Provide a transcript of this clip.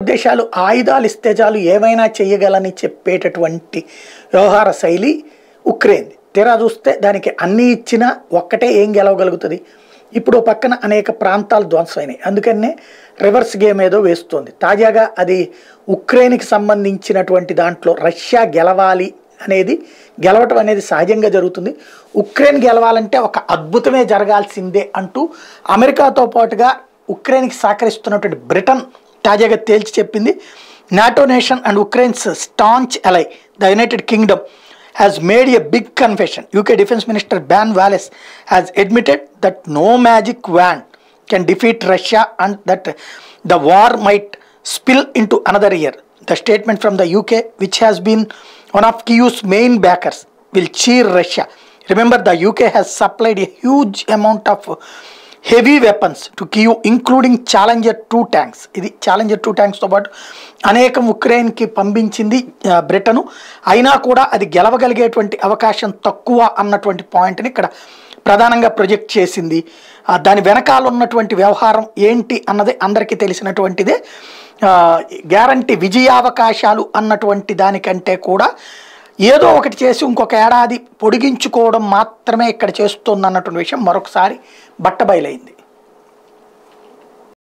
దేశాలు ఆయుధాలు ఇస్తే చాలు ఏమైనా చేయగలని చెప్పేటటువంటి వ్యవహార శైలి ఉక్రెయిన్ తీరా చూస్తే దానికి అన్నీ ఇచ్చినా ఒక్కటే ఏం గెలవగలుగుతుంది ఇప్పుడు ఓ పక్కన అనేక ప్రాంతాలు ధ్వంసమైనాయి అందుకనే రివర్స్ గేమ్ ఏదో వేస్తోంది తాజాగా అది ఉక్రెయిన్కి సంబంధించినటువంటి దాంట్లో రష్యా గెలవాలి అనేది గెలవటం అనేది సహజంగా జరుగుతుంది ఉక్రెయిన్ గెలవాలంటే ఒక అద్భుతమే జరగాల్సిందే అంటూ అమెరికాతో పాటుగా ఉక్రెయిన్కి సహకరిస్తున్నటువంటి బ్రిటన్ తాజాగా తేల్చి చెప్పింది NATO nation and Ukraine's staunch ally the United Kingdom has made a big confession. UK Defense Minister Ben Wallace has admitted that no magic wand can defeat Russia and that the war might spill into another year. The statement from the UK, which has been one of Kyiv's main backers, will cheer Russia. Remember, the UK has supplied a huge amount of heavy weapons to Kyiv including Challenger two tanks ఇది Challenger two ట్యాంక్స్తో పాటు అనేకం ఉక్రెయిన్కి పంపించింది ఆ, Britain అయినా కూడా అది గెలవగలిగేటువంటి అవకాశం తక్కువ అన్నటువంటి పాయింట్ని ఇక్కడ ప్రధానంగా ప్రొజెక్ట్ చేసింది ఆ, దాని వెనకాల ఉన్నటువంటి వ్యవహారం ఏంటి అన్నది అందరికీ తెలిసినటువంటిదే గ్యారంటీ విజయావకాశాలు అన్నటువంటి దానికంటే కూడా ఏదో ఒకటి చేసి ఇంకొక ఏడాది పొడిగించుకోవడం మాత్రమే ఇక్కడ చేస్తుంది అన్నటువంటి విషయం మరొకసారి బట్టబయలైంది